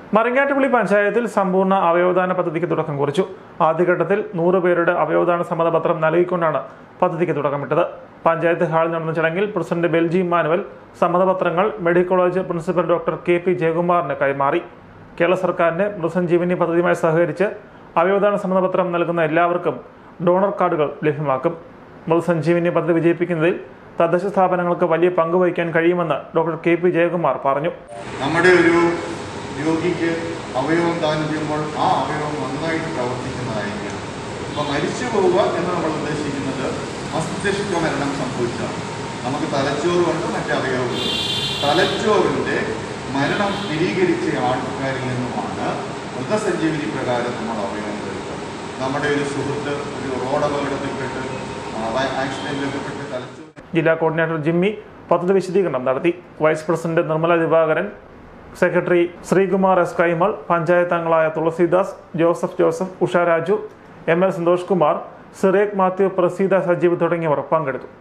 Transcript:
മരങ്ങാട്ടുപള്ളി പഞ്ചായത്തിൽ സമ്പൂർണ്ണ അവയവദാന പദ്ധതിക്ക് തുടക്കം കുറിച്ചു ആദ്യഘട്ടത്തിൽ നൂറ് പേരുടെ അവയവദാന സമ്മതപത്രം നൽകിക്കൊണ്ടാണ് പദ്ധതിക്ക് തുടക്കമിട്ടത് പഞ്ചായത്ത് ഹാളിൽ നടന്ന ചടങ്ങിൽ പ്രസിഡന്റ് ബെൽജി മാനുവൽ സമ്മതപത്രങ്ങൾ medical college principal doctor K P ജയകുമാറിന് കൈമാറി കേരള സർക്കാരിന്റെ മൃതസഞ്ജീവനി പദ്ധതിയുമായി സഹകരിച്ച് അവയവദാന സമ്മതപത്രം നൽകുന്ന എല്ലാവർക്കും ഡോണർ കാർഡുകൾ ലഭ്യമാക്കും മൃതസഞ്ജീവനി പദ്ധതി വിജയിപ്പിക്കുന്നതിൽ തദ്ദേശ സ്ഥാപനങ്ങൾക്ക് വലിയ പങ്ക് വഹിക്കാൻ കഴിയുമെന്ന് ഡോക്ടർ കെ പി ജയകുമാർ പറഞ്ഞു നമ്മുടെ ഒരു രോഗിക്ക് അവയവം ദാനം ചെയ്യുമ്പോൾ ആ അവയവം നന്നായിട്ട് പ്രവർത്തിക്കുന്നതായിരിക്കണം അപ്പോൾ മരിച്ചു പോവുക എന്ന് നമ്മൾ ഉദ്ദേശിക്കുന്നത് മസ്തിഷ്ക മരണം സംഭവിച്ചതാണ് നമുക്ക് തലച്ചോറുണ്ട് മറ്റേ അവയവമുണ്ട് തലച്ചോറിൻ്റെ മരണം സ്ഥിരീകരിച്ച ആൾക്കാരിൽ നിന്നുമാണ് മൃതസഞ്ജീവനി പ്രകാരം നമ്മൾ അവയവം എടുക്കുന്നത് നമ്മുടെ ഒരു സുഹൃത്ത് ഒരു റോഡ് അപകടത്തിൽപ്പെട്ട് ആക്സിഡൻറ്റിലൊക്കെ പെട്ട് തലച്ചോറ് ജില്ലാ കോർഡിനേറ്റർ ജിമ്മി പദ്ധതി വിശദീകരണം നടത്തി vice president Nirmala Divakaran secretary Sreekumar S Kaimal panchayat അംഗങ്ങളായ തുളസീദാസ് ജോസഫ് ജോസഫ് ഉഷ രാജു എം എൽ സന്തോഷ് കുമാർ സിറേഖ് മാത്യു പ്രസീത സജീവ് തുടങ്ങിയവർ പങ്കെടുത്തു